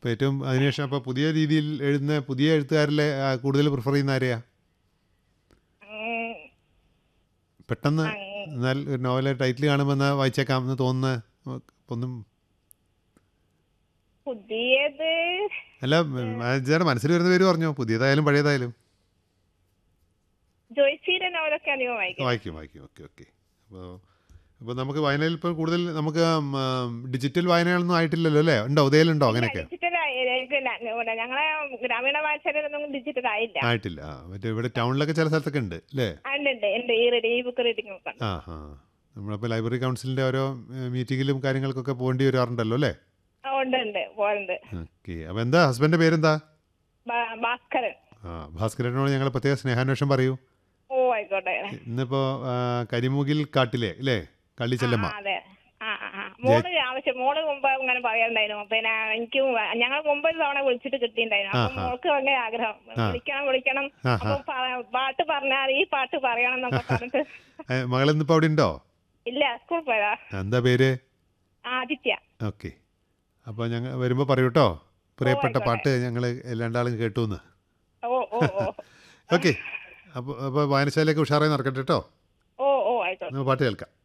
അപ്പോൾ ഏറ്റവും അതിനുശേഷം അപ്പോൾ പുതിയ രീതിയിൽ എഴുതുന്ന പുതിയ എഴുത്തുകാരിലെ ആ, കൂടുതൽ പ്രിഫർ ചെയ്യുന്ന ആരെയാ ഉം, പെട്ടെന്ന് എന്നാൽ ഒരു നോവൽ ടൈറ്റിൽ കാണുമ്പോൾ എന്നാൽ വായിച്ചേക്കാം എന്ന് തോന്നുന്ന ഒന്നും പുതിയത് അല്ല മാനേജറുടെ മനസ്സിൽ വരുന്ന പേര് പറഞ്ഞോ പുതിയതായാലും പഴയതായാലും ജോയ്സിയുടെ നോവലൊക്കെ അധികം വായിക്കും വായിക്കും വായിക്കും ഓക്കെ ഓക്കെ അപ്പോൾ അപ്പോൾ നമുക്ക് വായനയിൽ ഇപ്പോൾ കൂടുതൽ നമുക്ക് ഡിജിറ്റൽ വായനകളൊന്നും ആയിട്ടില്ലല്ലോ അല്ലേ ഉണ്ടോ ഉദയലുണ്ടോ അങ്ങനെയൊക്കെ ഡിജിറ്റൽ ഞങ്ങളെ ഗ്രാമീണ വായനശാലയിലൊന്നും ഡിജിറ്റൽ ആയില്ല ആയിട്ടില്ല ആ, മറ്റേ ഇവിടെ ടൗണിലൊക്കെ ചില സ്ഥലത്തൊക്കെ ഉണ്ട് അല്ലേ ആ, ഉണ്ട് ഉണ്ട് ഉണ്ട് ഈ റീഡിങ് ഈ ബുക്ക് റീഡിംഗ് ഒക്കെ ഉണ്ട്. ആ ആ നമ്മളിപ്പോൾ ലൈബ്രറി കൗൺസിലിൻ്റെ ഓരോ മീറ്റിങ്ങിലും കാര്യങ്ങൾക്കൊക്കെ പോകേണ്ടി വരാറുണ്ടല്ലോ അല്ലേ ആ, ഉണ്ട് ഉണ്ട് പോലുണ്ട് ഓക്കെ അപ്പോൾ എന്താ ഹസ്ബൻഡിൻ്റെ പേരെന്താ ഭാ- ഭാസ്കരൻ ആ ഭാസ്കരനോട് ഞങ്ങൾ പ്രത്യേക സ്നേഹാന്വേഷണം പറയൂ ഓ ആയിക്കോട്ടെ ഇന്നിപ്പോൾ കരിമുകിൽ കാട്ടിലെ അല്ലേ കള്ളിച്ചെല്ലമ്മ ആ, അതെ ആ ആ ആ. മോള് ആവശ്യം മോള് മുമ്പ് ഇങ്ങനെ പറയാറുണ്ടായിരുന്നു പിന്നെ എനിക്ക് ഞങ്ങൾ മുമ്പ് ഒരു തവണ വിളിച്ചിട്ട് കിട്ടിയിട്ടുണ്ടായിരുന്നു അപ്പൊ മോൾക്ക് ഭയങ്കര ആഗ്രഹം വിളിക്കണം വിളിക്കണം അപ്പൊ പ- പാട്ട് പറഞ്ഞാൽ ഈ പാട്ട് പറയണം എന്നൊക്കെ പറഞ്ഞിട്ട് മകളിന്നിപ്പോൾ അവിടെ ഉണ്ടോ ഇല്ല സ്കൂൾ പോയതാ എന്താ പേര് ആദിത്യ ഓക്കെ അപ്പോൾ ഞങ്ങൾ വരുമ്പോൾ പറയൂ കേട്ടോ പ്രിയപ്പെട്ട പാട്ട് ഞങ്ങൾ രണ്ടാളും കേട്ടു എന്ന് ഓ ഓ ഓ ഓക്കെ അപ്പോൾ അപ്പോൾ വായനശാലയൊക്കെ ഉഷാറായി നടക്കട്ടെ കേട്ടോ ഓ ഓ ആയിക്കോട്ടെ നമുക്ക് പാട്ട് കേൾക്കാം